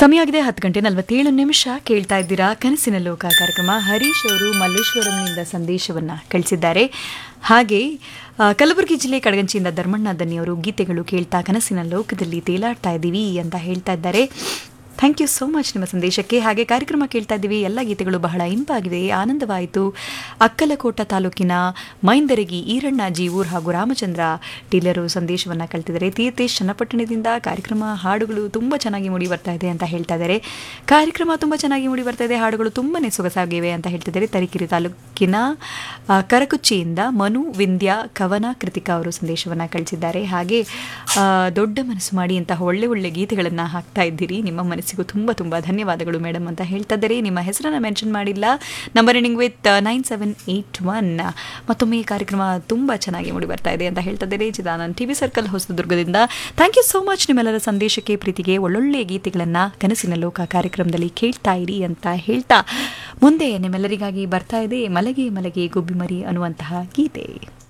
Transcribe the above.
ಸಮಯ ಆಗಿದೆ ಹತ್ತು ಗಂಟೆ ನಲವತ್ತೇಳು ನಿಮಿಷ ಕೇಳ್ತಾ ಇದ್ದೀರಾ ಕನಸಿನ ಲೋಕ ಕಾರ್ಯಕ್ರಮ ಹರೀಶ್ ಅವರು ಮಲ್ಲೇಶ್ವರಂನಿಂದ ಸಂದೇಶವನ್ನ ಕಳಿಸಿದ್ದಾರೆ ಹಾಗೆ ಆ, ಕಲಬುರಗಿ ಜಿಲ್ಲೆ ಕಡಗಂಚಿಯಿಂದ ಧರ್ಮಣ್ಣ ದನ್ನಿಯವರು ಗೀತೆಗಳು ಕೇಳ್ತಾ ಕನಸಿನ ಲೋಕದಲ್ಲಿ ತೇಲಾಡ್ತಾ ಇದ್ದೀವಿ ಅಂತ ಹೇಳ್ತಾ ಇದ್ದಾರೆ ಥ್ಯಾಂಕ್ ಯು ಸೋ ಮಚ್ ನಿಮ್ಮ ಸಂದೇಶಕ್ಕೆ ಹಾಗೆ ಕಾರ್ಯಕ್ರಮ ಕೇಳ್ತಾ ಇದ್ದೀವಿ ಎಲ್ಲ ಗೀತೆಗಳು ಬಹಳ ಇಂಪಾಗಿವೆ ಆನಂದವಾಯಿತು ಅಕ್ಕಲಕೋಟ ತಾಲೂಕಿನ ಮೈಂದರಗಿ ಈರಣ್ಣ ಜೀವೂರ್ ಹಾಗೂ ರಾಮಚಂದ್ರ ಟೀಲರು ಸಂದೇಶವನ್ನು ಕಳ್ತಿದ್ದಾರೆ ತೀರ್ಥೇಶ್ ಚನ್ನಪಟ್ಟಣದಿಂದ ಕಾರ್ಯಕ್ರಮ ಹಾಡುಗಳು ತುಂಬ ಚೆನ್ನಾಗಿ ಮೂಡಿ ಬರ್ತಾ ಇದೆ ಅಂತ ಹೇಳ್ತಾ ಇದ್ದಾರೆ ಕಾರ್ಯಕ್ರಮ ತುಂಬ ಚೆನ್ನಾಗಿ ಮೂಡಿ ಬರ್ತಾ ಇದೆ ಹಾಡುಗಳು ತುಂಬನೇ ಸೊಗಸಾಗಿವೆ ಅಂತ ಹೇಳ್ತಿದ್ದಾರೆ ತರೀಕೆರೆ ತಾಲೂಕಿನ ಆ, ಕರಕುಚ್ಚಿಯಿಂದ ಮನು ವಿಂದ್ಯ ಕವನ ಕೃತಿಕಾ ಅವರು ಸಂದೇಶವನ್ನು ಕಳಿಸಿದ್ದಾರೆ ಹಾಗೆ ಆ, ದೊಡ್ಡ ಮನಸ್ಸು ಮಾಡಿ ಅಂತಹ ಒಳ್ಳೆ ಒಳ್ಳೆ ಗೀತೆಗಳನ್ನು ಹಾಕ್ತಾ ಇದ್ದೀರಿ ನಿಮ್ಮ ಮನಸ್ಸಿಗೂ ತುಂಬ ತುಂಬ ಧನ್ಯವಾದಗಳು ಮೇಡಮ್ ಅಂತ ಹೇಳ್ತಾ ಇದ್ದಾರೆ ನಿಮ್ಮ ಹೆಸರನ್ನು ಮೆನ್ಷನ್ ಮಾಡಿಲ್ಲ number ending with nine seven eight one ಮತ್ತೊಮ್ಮೆ ಈ ಕಾರ್ಯಕ್ರಮ ತುಂಬ ಚೆನ್ನಾಗಿ ಮೂಡಿ ಬರ್ತಾ ಇದೆ ಅಂತ ಹೇಳ್ತಾ ಇದ್ದಾರೆ ಚಿದಾನಂದ್ ಟಿ ವಿ ಸರ್ಕಲ್ ಹೊಸದುರ್ಗದಿಂದ ಥ್ಯಾಂಕ್ ಯು ಸೋ ಮಚ್ ನಿಮ್ಮೆಲ್ಲರ ಸಂದೇಶಕ್ಕೆ ಪ್ರೀತಿಗೆ ಒಳ್ಳೊಳ್ಳೆ ಗೀತೆಗಳನ್ನು ಕನಸಿನ ಲೋಕ ಕಾರ್ಯಕ್ರಮದಲ್ಲಿ ಕೇಳ್ತಾ ಇರಿ ಅಂತ ಹೇಳ್ತಾ ಮುಂದೆ ನಿಮ್ಮೆಲ್ಲರಿಗಾಗಿ ಬರ್ತಾ ಇದೆ ಮಲಗೆ ಮಲಗೆ ಗುಬ್ಬಿಮರಿ ಅನ್ನುವಂತಹ ಗೀತೆ